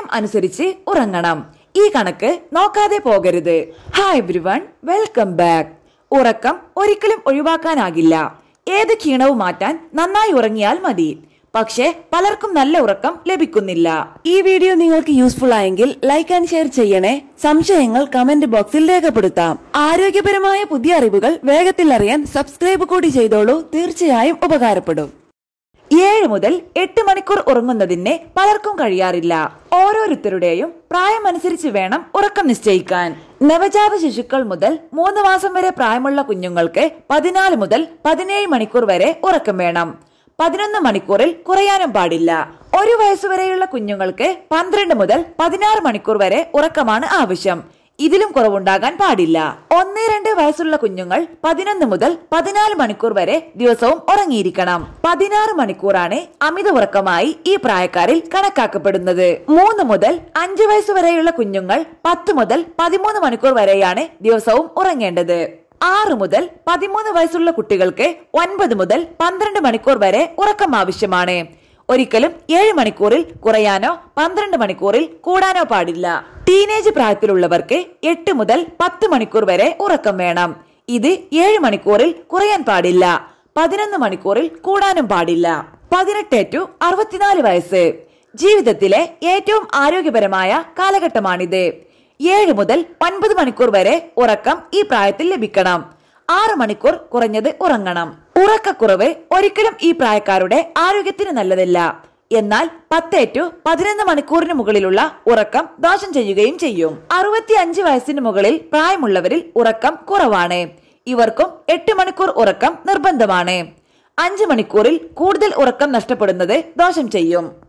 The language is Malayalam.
അനുസരിച്ച് ഉറങ്ങണം ഈ കണക്ക് നോക്കാതെ പോകരുത് ഹായ് എവ്രിവൺ വെൽക്കം ബാക്ക് ഉറക്കം ഒരിക്കലും ഒഴിവാക്കാനാകില്ല ഏത് ക്ഷീണവും മാറ്റാൻ നന്നായി ഉറങ്ങിയാൽ മതി പക്ഷേ പലർക്കും നല്ല ഉറക്കം ലഭിക്കുന്നില്ല ഈ വീഡിയോ നിങ്ങൾക്ക് യൂസ്ഫുൾ ആയെങ്കിൽ ലൈക്ക് ആൻഡ് ഷെയർ ചെയ്യണേ സംശയങ്ങൾ കമന്റ് ബോക്സിൽ രേഖപ്പെടുത്താം ആരോഗ്യപരമായ പുതിയ അറിവുകൾ വേഗത്തിൽ അറിയാൻ സബ്സ്ക്രൈബ് കൂടി ചെയ്തോളൂ തീർച്ചയായും ഉപകാരപ്പെടും ഏഴ് മുതൽ എട്ട് മണിക്കൂർ ഉറങ്ങുന്നതിന് പലർക്കും കഴിയാറില്ല ഓരോരുത്തരുടെയും പ്രായമനുസരിച്ച് വേണം ഉറക്കം നിശ്ചയിക്കാൻ നവജാത ശിശുക്കൾ മുതൽ മൂന്ന് മാസം വരെ പ്രായമുള്ള കുഞ്ഞുങ്ങൾക്ക് പതിനാല് മുതൽ പതിനേഴ് മണിക്കൂർ വരെ ഉറക്കം വേണം പതിനൊന്ന് മണിക്കൂറിൽ കുറയാനും പാടില്ല ഒരു വയസ്സുവരെയുള്ള കുഞ്ഞുങ്ങൾക്ക് പന്ത്രണ്ട് മുതൽ പതിനാറ് മണിക്കൂർ വരെ ഉറക്കമാണ് ആവശ്യം ഇതിലും കുറവുണ്ടാകാൻ പാടില്ല ഒന്ന് രണ്ട് വയസ്സുള്ള കുഞ്ഞുങ്ങൾ പതിനൊന്ന് മുതൽ പതിനാല് മണിക്കൂർ വരെ ദിവസവും ഉറങ്ങിയിരിക്കണം പതിനാറ് മണിക്കൂറാണ് അമിത ഉറക്കമായി ഈ പ്രായക്കാരിൽ കണക്കാക്കപ്പെടുന്നത് മൂന്ന് മുതൽ അഞ്ച് വയസ്സ് വരെയുള്ള കുഞ്ഞുങ്ങൾ പത്ത് മുതൽ പതിമൂന്ന് മണിക്കൂർ വരെയാണ് ദിവസവും ഉറങ്ങേണ്ടത് ആറ് മുതൽ പതിമൂന്ന് വയസ്സുള്ള കുട്ടികൾക്ക് ഒൻപത് മുതൽ പന്ത്രണ്ട് മണിക്കൂർ വരെ ഉറക്കം ആവശ്യമാണ് ഒരിക്കലും ഏഴ് മണിക്കൂറിൽ കുറയാനോ പന്ത്രണ്ട് മണിക്കൂറിൽ കൂടാനോ പാടില്ല ടീനേജ് പ്രായത്തിലുള്ളവർക്ക് എട്ട് മുതൽ പത്ത് മണിക്കൂർ വരെ ഉറക്കം വേണം ഇത് ഏഴ് മണിക്കൂറിൽ കുറയാൻ പാടില്ല പതിനൊന്ന് മണിക്കൂറിൽ കൂടാനും പാടില്ല പതിനെട്ട് ടു അറുപത്തിനാല് വയസ്സ് ജീവിതത്തിലെ ഏറ്റവും ആരോഗ്യപരമായ കാലഘട്ടമാണിത് ഏഴ് മുതൽ ഒൻപത് മണിക്കൂർ വരെ ഉറക്കം ഈ പ്രായത്തിൽ ലഭിക്കണം ആറ് മണിക്കൂർ കുറഞ്ഞത് ഉറങ്ങണം ഉറക്കക്കുറവ് ഒരിക്കലും ഈ പ്രായക്കാരുടെ ആരോഗ്യത്തിന് നല്ലതല്ല എന്നാൽ പത്ത് ടു പതിനൊന്ന് മണിക്കൂറിന് മുകളിലുള്ള ഉറക്കം ദോഷം ചെയ്യുകയും ചെയ്യും അറുപത്തി അഞ്ച് വയസ്സിന് മുകളിൽ പ്രായമുള്ളവരിൽ ഉറക്കം കുറവാണ് ഇവർക്കും എട്ട് മണിക്കൂർ ഉറക്കം നിർബന്ധമാണ് അഞ്ച് മണിക്കൂറിൽ കൂടുതൽ ഉറക്കം നഷ്ടപ്പെടുന്നത് ദോഷം ചെയ്യും